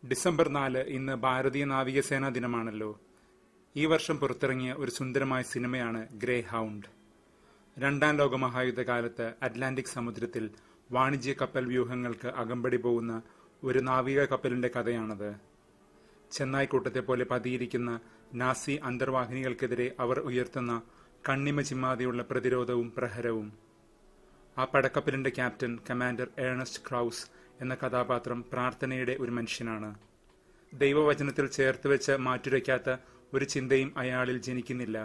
December നാല് ഇന്ന് ഭാരതീയ നാവികസേനാ ദിനമാണല്ലോ ഈ വർഷം പുറത്തിറങ്ങിയ ഒരു സുന്ദരമായ സിനിമയാണ് ഗ്രേ ഹൗണ്ട് രണ്ടാം ലോക മഹായുദ്ധകാലത്ത് അറ്റ്ലാന്റിക് സമുദ്രത്തിൽ വാണിജ്യ കപ്പൽ വ്യൂഹങ്ങൾക്ക് അകമ്പടി പോകുന്ന ഒരു നാവിക കപ്പലിന്റെ കഥയാണത് ചെന്നായിക്കൂട്ടത്തെ പോലെ പതിയിരിക്കുന്ന നാസി അന്തർവാഹിനികൾക്കെതിരെ അവർ ഉയർത്തുന്ന കണ്ണിമ ചിമ്മാതെയുള്ള പ്രതിരോധവും പ്രഹരവും ആ പടക്കപ്പലിന്റെ ക്യാപ്റ്റൻ കമാൻഡർ ഏണസ്റ്റ് ക്രൗസ് എന്ന കഥാപാത്രം പ്രാർത്ഥനയുടെ ഒരു മനുഷ്യനാണ് ദൈവവചനത്തിൽ ചേർത്ത് വെച്ച് മാറ്റുരയ്ക്കാത്ത ഒരു ചിന്തയും അയാളിൽ ജനിക്കുന്നില്ല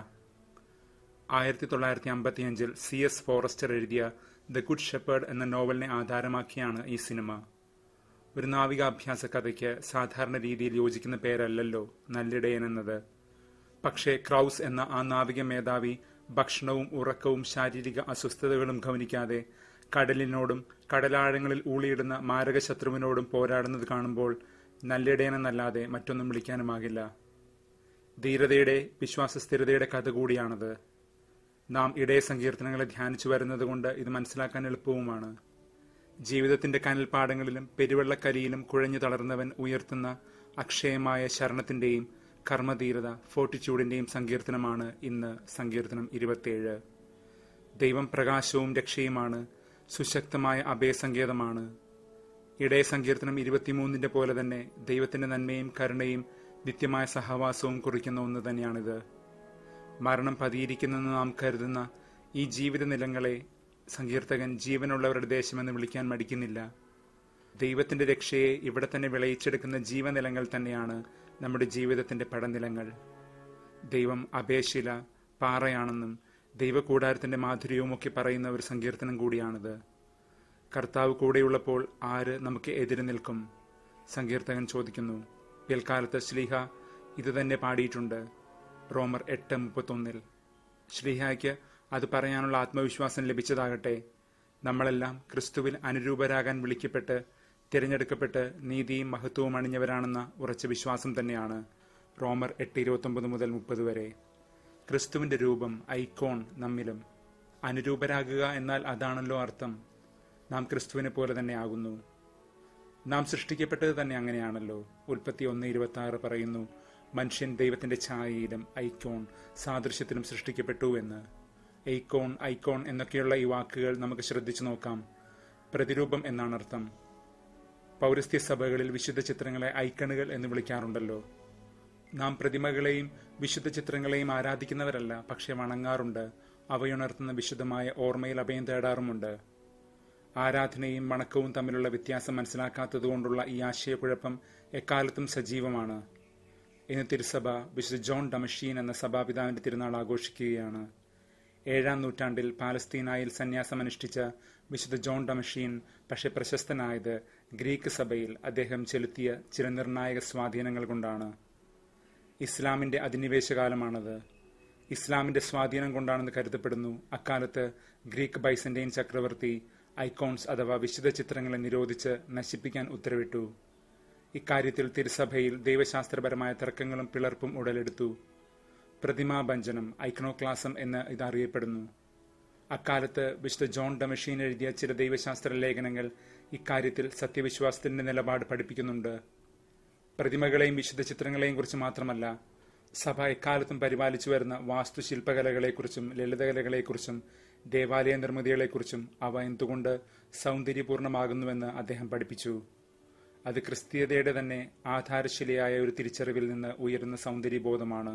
ആയിരത്തി തൊള്ളായിരത്തി അമ്പത്തിയഞ്ചിൽ സി എസ് ഫോറസ്റ്റർ എഴുതിയ ദ ഗുഡ് ഷെപ്പേർഡ് എന്ന നോവലിനെ ആധാരമാക്കിയാണ് ഈ സിനിമ ഒരു നാവികാഭ്യാസ കഥയ്ക്ക് സാധാരണ രീതിയിൽ യോജിക്കുന്ന പേരല്ലല്ലോ നല്ലിടയൻ എന്നത് പക്ഷേ ക്രൗസ് എന്ന ആ നാവിക മേധാവി ഭക്ഷണവും ഉറക്കവും ശാരീരിക അസ്വസ്ഥതകളും ഗവനിക്കാതെ കടലിനോടും കടലാഴങ്ങളിൽ ഊളിയിടുന്ന മാരക ശത്രുവിനോടും പോരാടുന്നത് കാണുമ്പോൾ നല്ലിടയനെന്നല്ലാതെ മറ്റൊന്നും വിളിക്കാനുമാകില്ല ധീരതയുടെ വിശ്വാസസ്ഥിരതയുടെ കഥ കൂടിയാണത് നാം ഇടയ സങ്കീർത്തനങ്ങളെ ധ്യാനിച്ചു വരുന്നത് കൊണ്ട് ഇത് മനസ്സിലാക്കാൻ എളുപ്പവുമാണ് ജീവിതത്തിന്റെ കനൽപ്പാടങ്ങളിലും പെരുവെള്ളക്കരിയിലും കുഴഞ്ഞു തളർന്നവൻ ഉയർത്തുന്ന അക്ഷയമായ ശരണത്തിന്റെയും കർമ്മധീരത ഫോർട്ടിറ്റ്യൂഡിന്റെയും സങ്കീർത്തനമാണ് ഇന്ന് സങ്കീർത്തനം ഇരുപത്തിയേഴ് ദൈവം പ്രകാശവും രക്ഷയുമാണ് സുശക്തമായ അഭയസങ്കേതമാണ് ഇടയ സങ്കീർത്തനം ഇരുപത്തിമൂന്നിന്റെ പോലെ തന്നെ ദൈവത്തിന്റെ നന്മയും കരുണയും നിത്യമായ സഹവാസവും കുറിക്കുന്ന ഒന്ന് തന്നെയാണിത് മരണം പതിയിരിക്കുന്നെന്ന് നാം കരുതുന്ന ഈ ജീവിത നിലങ്ങളെ സങ്കീർത്തകൻ ജീവനുള്ളവരുടെ ദേശമെന്ന് വിളിക്കാൻ മടിക്കുന്നില്ല ദൈവത്തിന്റെ രക്ഷയെ ഇവിടെ തന്നെ വിളയിച്ചെടുക്കുന്ന ജീവനിലങ്ങൾ തന്നെയാണ് നമ്മുടെ ജീവിതത്തിന്റെ പടനിലങ്ങൾ ദൈവം അപേശില പാറയാണെന്നും ദൈവകൂടാരത്തിന്റെ മാധുര്യവും ഒക്കെ പറയുന്ന ഒരു സങ്കീർത്തനം കൂടിയാണിത് കർത്താവ് കൂടെയുള്ളപ്പോൾ ആര് നമുക്ക് എതിരെ നിൽക്കും സങ്കീർത്തകൻ ചോദിക്കുന്നു പിൽക്കാലത്ത് ശ്ലീഹ ഇത് തന്നെ പാടിയിട്ടുണ്ട് റോമർ എട്ട് മുപ്പത്തൊന്നിൽ ശ്ലീഹായ്ക്ക് അത് പറയാനുള്ള ആത്മവിശ്വാസം ലഭിച്ചതാകട്ടെ നമ്മളെല്ലാം ക്രിസ്തുവിൽ അനുരൂപരാകാൻ വിളിക്കപ്പെട്ട് തിരഞ്ഞെടുക്കപ്പെട്ട് നീതിയും മഹത്വവും അണിഞ്ഞവരാണെന്ന ഉറച്ച വിശ്വാസം തന്നെയാണ് റോമർ എട്ട് ഇരുപത്തൊമ്പത് മുതൽ മുപ്പത് വരെ ക്രിസ്തുവിന്റെ രൂപം ഐക്കോൺ നമ്മിലും അനുരൂപരാകുക എന്നാൽ അതാണല്ലോ അർത്ഥം നാം ക്രിസ്തുവിനെ പോലെ തന്നെ ആകുന്നു നാം സൃഷ്ടിക്കപ്പെട്ടത് തന്നെ അങ്ങനെയാണല്ലോ ഉൽപ്പത്തി ഒന്ന് ഇരുപത്തി ആറ് പറയുന്നു മനുഷ്യൻ ദൈവത്തിന്റെ ഛായയിലും ഐക്കോൺ സാദൃശ്യത്തിലും സൃഷ്ടിക്കപ്പെട്ടു എന്ന് ഐക്കോൺ ഐക്കോൺ എന്നൊക്കെയുള്ള ഈ വാക്കുകൾ നമുക്ക് ശ്രദ്ധിച്ചു നോക്കാം പ്രതിരൂപം എന്നാണ് അർത്ഥം പൗരസ്ത്യ സഭകളിൽ വിശുദ്ധ ചിത്രങ്ങളെ ഐക്കണുകൾ എന്ന് വിളിക്കാറുണ്ടല്ലോ നാം പ്രതിമകളെയും വിശുദ്ധ ചിത്രങ്ങളെയും ആരാധിക്കുന്നവരല്ല പക്ഷെ വണങ്ങാറുണ്ട് അവയുണർത്തുന്ന വിശുദ്ധമായ ഓർമ്മയിൽ അഭയം തേടാറുമുണ്ട് ആരാധനയും വണക്കവും തമ്മിലുള്ള വ്യത്യാസം മനസ്സിലാക്കാത്തതുകൊണ്ടുള്ള ഈ ആശയക്കുഴപ്പം എക്കാലത്തും സജീവമാണ് ഇന്ന് തിരുസഭ വിശുദ്ധ ജോൺ ഡമഷീൻ എന്ന സഭാപിതാവിന്റെ തിരുനാൾ ആഘോഷിക്കുകയാണ് ഏഴാം നൂറ്റാണ്ടിൽ പാലസ്തീനായിൽ സന്യാസമനുഷ്ഠിച്ച വിശുദ്ധ ജോൺ ഡമഷീൻ പക്ഷെ പ്രശസ്തനായത് ഗ്രീക്ക് സഭയിൽ അദ്ദേഹം ചെലുത്തിയ ചില നിർണായക സ്വാധീനങ്ങൾ കൊണ്ടാണ് ഇസ്ലാമിന്റെ അധിനിവേശകാലമാണത് ഇസ്ലാമിന്റെ സ്വാധീനം കൊണ്ടാണെന്ന് കരുതപ്പെടുന്നു അക്കാലത്ത് ഗ്രീക്ക് ബൈസന്റൈൻ ചക്രവർത്തി ഐക്കോൺസ് അഥവാ വിശുദ്ധ ചിത്രങ്ങളെ നിരോധിച്ച് നശിപ്പിക്കാൻ ഉത്തരവിട്ടു ഇക്കാര്യത്തിൽ തിരുസഭയിൽ ദൈവശാസ്ത്രപരമായ തർക്കങ്ങളും പിളർപ്പും ഉടലെടുത്തു പ്രതിമാഭഞ്ജനം ഐക്കണോക്ലാസം എന്ന് ഇതറിയപ്പെടുന്നു അക്കാലത്ത് വിശുദ്ധ ജോൺ ഡമഷീൻ എഴുതിയ ചില ദൈവശാസ്ത്ര ലേഖനങ്ങൾ ഇക്കാര്യത്തിൽ സത്യവിശ്വാസത്തിന്റെ നിലപാട് പഠിപ്പിക്കുന്നുണ്ട് പ്രതിമകളെയും വിശുദ്ധ ചിത്രങ്ങളെയും കുറിച്ച് മാത്രമല്ല സഭ എക്കാലത്തും പരിപാലിച്ചു വരുന്ന വാസ്തുശില്പകലകളെക്കുറിച്ചും ലളിതകലകളെക്കുറിച്ചും ദേവാലയ നിർമ്മിതികളെക്കുറിച്ചും അവ എന്തുകൊണ്ട് സൗന്ദര്യപൂർണമാകുന്നുവെന്ന് അദ്ദേഹം പഠിപ്പിച്ചു അത് ക്രിസ്തീയതയുടെ തന്നെ ആധാരശിലയായ ഒരു തിരിച്ചറിവിൽ നിന്ന് ഉയരുന്ന സൗന്ദര്യബോധമാണ്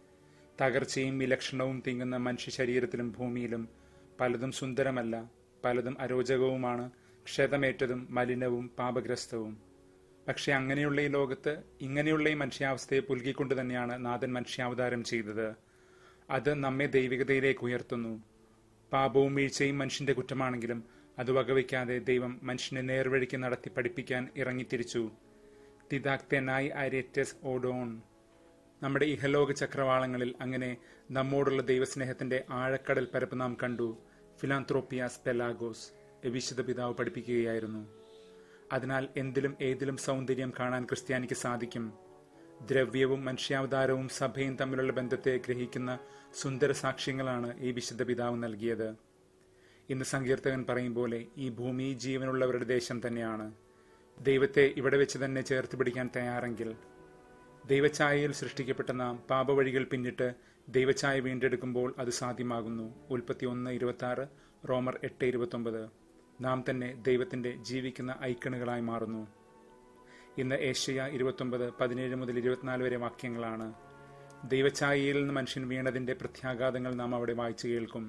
തകർച്ചയും വിലക്ഷണവും തിങ്ങുന്ന മനുഷ്യ ശരീരത്തിലും ഭൂമിയിലും പലതും സുന്ദരമല്ല പലതും അരോചകവുമാണ് ക്ഷതമേറ്റതും മലിനവും പാപഗ്രസ്തവും പക്ഷെ അങ്ങനെയുള്ള ഈ ലോകത്ത് ഇങ്ങനെയുള്ള ഈ മനുഷ്യാവസ്ഥയെ പുൽകിക്കൊണ്ട് തന്നെയാണ് നാഥൻ മനുഷ്യാവതാരം ചെയ്തത് അത് നമ്മെ ദൈവികതയിലേക്ക് ഉയർത്തുന്നു പാപവും വീഴ്ചയും മനുഷ്യന്റെ കുറ്റമാണെങ്കിലും അത് വകവയ്ക്കാതെ ദൈവം മനുഷ്യനെ നേർവഴിക്ക് നടത്തി പഠിപ്പിക്കാൻ ഇറങ്ങിത്തിരിച്ചു തിദാക്തെനായി അരേറ്റസ് ഓഡോൺ നമ്മുടെ ഇഹലോക ചക്രവാളങ്ങളിൽ അങ്ങനെ നമ്മോടുള്ള ദൈവസ്നേഹത്തിന്റെ ആഴക്കടൽ പരപ്പ് നാം കണ്ടു ഫിലാന്ത്രോപ്പിയാസ് പെലാഗോസ് വിശുദ്ധ പിതാവ് പഠിപ്പിക്കുകയായിരുന്നു അതിനാൽ എന്തിലും ഏതിലും സൗന്ദര്യം കാണാൻ ക്രിസ്ത്യാനിക്ക് സാധിക്കും ദ്രവ്യവും മനുഷ്യാവതാരവും സഭയും തമ്മിലുള്ള ബന്ധത്തെ ഗ്രഹിക്കുന്ന സുന്ദര സാക്ഷ്യങ്ങളാണ് ഈ വിശുദ്ധ പിതാവ് നൽകിയത് ഇന്ന് സങ്കീർത്തകൻ പറയും പോലെ ഈ ഭൂമി ജീവനുള്ളവരുടെ ദേശം തന്നെയാണ് ദൈവത്തെ ഇവിടെ വെച്ച് തന്നെ ചേർത്ത് പിടിക്കാൻ തയ്യാറെങ്കിൽ ദൈവഛായയിൽ സൃഷ്ടിക്കപ്പെട്ട നാം പാപവഴികൾ പിന്നിട്ട് ദൈവഛായ വീണ്ടെടുക്കുമ്പോൾ അത് സാധ്യമാകുന്നു ഉൽപ്പത്തി ഒന്ന് ഇരുപത്തി ആറ് റോമർ എട്ട് ഇരുപത്തൊമ്പത് നാം തന്നെ ദൈവത്തിന്റെ ജീവിക്കുന്ന ഐക്കണുകളായി മാറുന്നു ഇന്ന് ഏഷ്യ ഇരുപത്തൊമ്പത് പതിനേഴ് മുതൽ ഇരുപത്തിനാല് വരെ വാക്യങ്ങളാണ് ദൈവഛായയിൽ നിന്ന് മനുഷ്യൻ വീണതിന്റെ പ്രത്യാഘാതങ്ങൾ നാം അവിടെ വായിച്ചു കേൾക്കും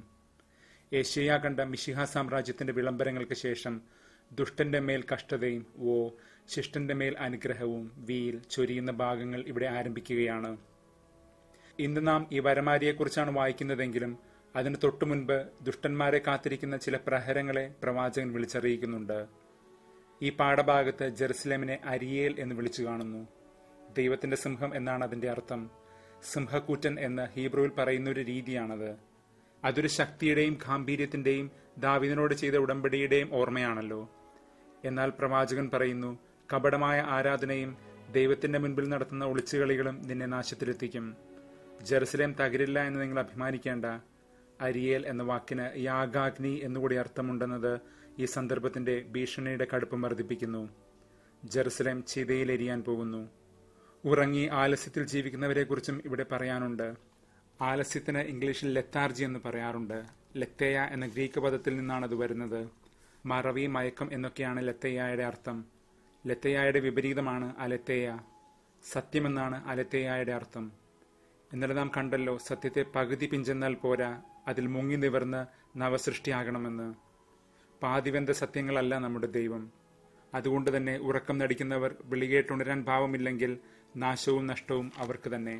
ഏഷ്യ കണ്ട മിഷിഹ സാമ്രാജ്യത്തിന്റെ വിളംബരങ്ങൾക്ക് ശേഷം ദുഷ്ടന്റെ മേൽ കഷ്ടതയും ഓ ശിഷ്ടന്റെ മേൽ അനുഗ്രഹവും വീൽ ചൊരിയുന്ന ഭാഗങ്ങൾ ഇവിടെ ആരംഭിക്കുകയാണ് ഇന്ന് നാം ഈ വരമാരിയെക്കുറിച്ചാണ് വായിക്കുന്നതെങ്കിലും അതിന് തൊട്ടു മുൻപ് ദുഷ്ടന്മാരെ കാത്തിരിക്കുന്ന ചില പ്രഹരങ്ങളെ പ്രവാചകൻ വിളിച്ചറിയിക്കുന്നുണ്ട് ഈ പാഠഭാഗത്ത് ജെറുസലേമിനെ അരിയേൽ എന്ന് വിളിച്ചു കാണുന്നു ദൈവത്തിന്റെ സിംഹം എന്നാണ് അതിന്റെ അർത്ഥം സിംഹക്കൂറ്റൻ എന്ന് ഹീബ്രുവിൽ പറയുന്ന ഒരു രീതിയാണത് അതൊരു ശക്തിയുടെയും ഗാംഭീര്യത്തിന്റെയും ദാവിദിനോട് ചെയ്ത ഉടമ്പടിയുടെയും ഓർമ്മയാണല്ലോ എന്നാൽ പ്രവാചകൻ പറയുന്നു കപടമായ ആരാധനയും ദൈവത്തിന്റെ മുൻപിൽ നടത്തുന്ന ഒളിച്ചുകളികളും നിന്നെ നാശത്തിലെത്തിക്കും ജെറുസലേം തകരില്ല എന്ന് നിങ്ങൾ അഭിമാനിക്കേണ്ട അരിയേൽ എന്ന വാക്കിന് യാഗാഗ്നി എന്നുകൂടി അർത്ഥമുണ്ടെന്നത് ഈ സന്ദർഭത്തിന്റെ ഭീഷണിയുടെ കടുപ്പം വർദ്ധിപ്പിക്കുന്നു ജെറുസലേം ചിതയിൽ എരിയാൻ പോകുന്നു ഉറങ്ങി ആലസ്യത്തിൽ ജീവിക്കുന്നവരെക്കുറിച്ചും ഇവിടെ പറയാനുണ്ട് ആലസ്യത്തിന് ഇംഗ്ലീഷിൽ ലെത്താർജി എന്ന് പറയാറുണ്ട് ലെത്തേയ എന്ന ഗ്രീക്ക് പദത്തിൽ നിന്നാണ് അത് വരുന്നത് മറവി മയക്കം എന്നൊക്കെയാണ് ലത്തയ്യായുടെ അർത്ഥം ലത്തയ്യായുടെ വിപരീതമാണ് അലത്തേയ സത്യമെന്നാണ് അലത്തേയായുടെ അർത്ഥം ഇന്നലെ നാം കണ്ടല്ലോ സത്യത്തെ പകുതി പിഞ്ചെന്നാൽ പോരാ അതിൽ മുങ്ങി നിവർന്ന് നവസൃഷ്ടിയാകണമെന്ന് പാതിവെന്ത സത്യങ്ങളല്ല നമ്മുടെ ദൈവം അതുകൊണ്ട് തന്നെ ഉറക്കം നടിക്കുന്നവർ വിളികേട്ടുണരാൻ ഭാവമില്ലെങ്കിൽ നാശവും നഷ്ടവും അവർക്ക് തന്നെ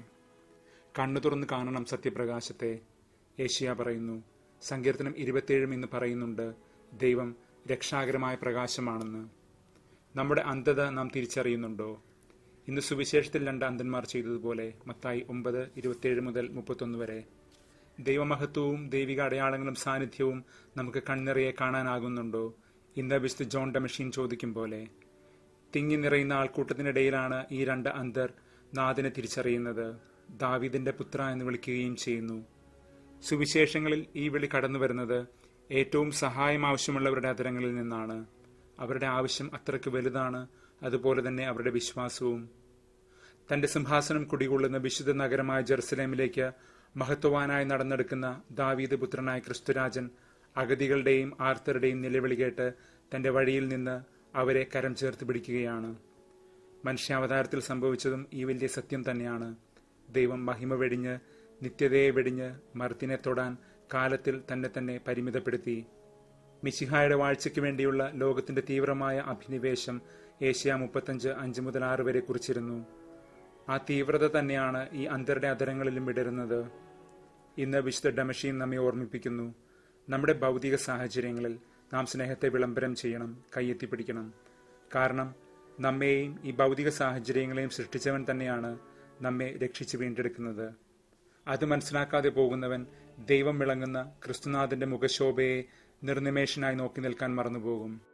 കണ്ണു തുറന്ന് കാണണം സത്യപ്രകാശത്തെ ഏഷ്യ പറയുന്നു സങ്കീർത്തനം ഇരുപത്തിയേഴും ഇന്ന് പറയുന്നുണ്ട് ദൈവം രക്ഷാകരമായ പ്രകാശമാണെന്ന് നമ്മുടെ അന്ധത നാം തിരിച്ചറിയുന്നുണ്ടോ ഇന്ന് സുവിശേഷത്തിൽ രണ്ട് അന്ധന്മാർ ചെയ്തതുപോലെ മത്തായി ഒമ്പത് ഇരുപത്തിയേഴ് മുതൽ മുപ്പത്തൊന്ന് വരെ ദൈവമഹത്വവും ദൈവിക അടയാളങ്ങളും സാന്നിധ്യവും നമുക്ക് കണ്ണിറയെ കാണാനാകുന്നുണ്ടോ ഇന്ന് വിശുദ്ധ ജോൺ ഡെമഷീൻ ചോദിക്കും പോലെ തിങ്ങി നിറയുന്ന ആൾക്കൂട്ടത്തിനിടയിലാണ് ഈ രണ്ട് അന്ധർ നാഥനെ തിരിച്ചറിയുന്നത് ദാവിദിന്റെ പുത്ര എന്ന് വിളിക്കുകയും ചെയ്യുന്നു സുവിശേഷങ്ങളിൽ ഈ വിളി കടന്നു വരുന്നത് ഏറ്റവും സഹായം ആവശ്യമുള്ളവരുടെ അതരങ്ങളിൽ നിന്നാണ് അവരുടെ ആവശ്യം അത്രയ്ക്ക് വലുതാണ് അതുപോലെ തന്നെ അവരുടെ വിശ്വാസവും തന്റെ സിംഹാസനം കുടികൊള്ളുന്ന വിശുദ്ധ നഗരമായ ജെറുസലേമിലേക്ക് മഹത്വവാനായി നടന്നെടുക്കുന്ന ദാവീദ് പുത്രനായ ക്രിസ്തുരാജൻ അഗതികളുടെയും ആർത്തരുടെയും നിലവിളി കേട്ട് തന്റെ വഴിയിൽ നിന്ന് അവരെ കരം ചേർത്ത് പിടിക്കുകയാണ് മനുഷ്യാവതാരത്തിൽ സംഭവിച്ചതും ഈ വലിയ സത്യം തന്നെയാണ് ദൈവം മഹിമ വെടിഞ്ഞ് നിത്യതയെ വെടിഞ്ഞ് മർത്തിനെ തൊടാൻ കാലത്തിൽ തന്നെ തന്നെ പരിമിതപ്പെടുത്തി മിശിഹായുടെ വാഴ്ചയ്ക്ക് വേണ്ടിയുള്ള ലോകത്തിന്റെ തീവ്രമായ അഭിനിവേശം ഏഷ്യ മുപ്പത്തഞ്ച് അഞ്ച് മുതൽ ആറ് വരെ കുറിച്ചിരുന്നു ആ തീവ്രത തന്നെയാണ് ഈ അന്തരുടെ അതരങ്ങളിലും വിടരുന്നത് ഇന്ന് വിശുദ്ധ ഡമഷീൻ നമ്മെ ഓർമ്മിപ്പിക്കുന്നു നമ്മുടെ ഭൗതിക സാഹചര്യങ്ങളിൽ നാം സ്നേഹത്തെ വിളംബരം ചെയ്യണം കയ്യെത്തിപ്പിടിക്കണം കാരണം നമ്മെയും ഈ ഭൗതിക സാഹചര്യങ്ങളെയും സൃഷ്ടിച്ചവൻ തന്നെയാണ് നമ്മെ രക്ഷിച്ച് വീണ്ടെടുക്കുന്നത് അത് മനസ്സിലാക്കാതെ പോകുന്നവൻ ദൈവം വിളങ്ങുന്ന ക്രിസ്തുനാഥന്റെ മുഖശോഭയെ നിർനിമേഷനായി നോക്കി നിൽക്കാൻ മറന്നുപോകും